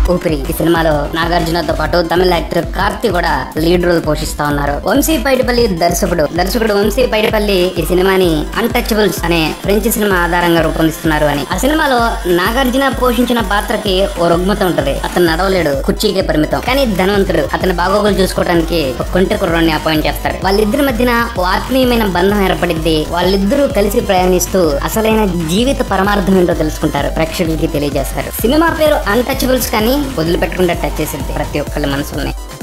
ఊపిరి ఈ సినిమాలో నాగార్జునతో పాటు తమిళ యాక్టర్ కార్తి కూడా లీడ్ రోల్ పోషిస్తా ఉన్నారు వంశీ పైడిపల్లి దర్శకుడు దర్శకుడు వంశీ పైడిపల్లి ఈ సినిమాని అన్టచబుల్స్ అనే ఫ్రెంచ్ సినిమా ఆధారంగా రూపొందిస్తున్నారు అని ఆ సినిమాలో నాగార్జున పోషించిన పాత్రకి ఓ రుగ్మత ఉంటది అతను నడవలేడు కుర్చీకే పరిమితం కానీ ధనవంతుడు అతని బాగోగులు చూసుకోవడానికి ఒక కొంటె కుర్రాన్ని అపాయింట్ చేస్తాడు వాళ్ళిద్దరి మధ్యన ఓ ఆత్మీయమైన బంధం ఏర్పడిద్ది వాళ్ళిద్దరూ కలిసి ప్రయాణిస్తూ అసలైన జీవిత పరమార్థం ఏంటో తెలుసుకుంటారు ప్రేక్షకులకి తెలియజేస్తారు సినిమా పేరు అన్టచబుల్స్ కానీ వదిలిపెట్టకుండా టచ్ చేసింది ప్రతి ఒక్కళ్ళ మనసుల్ని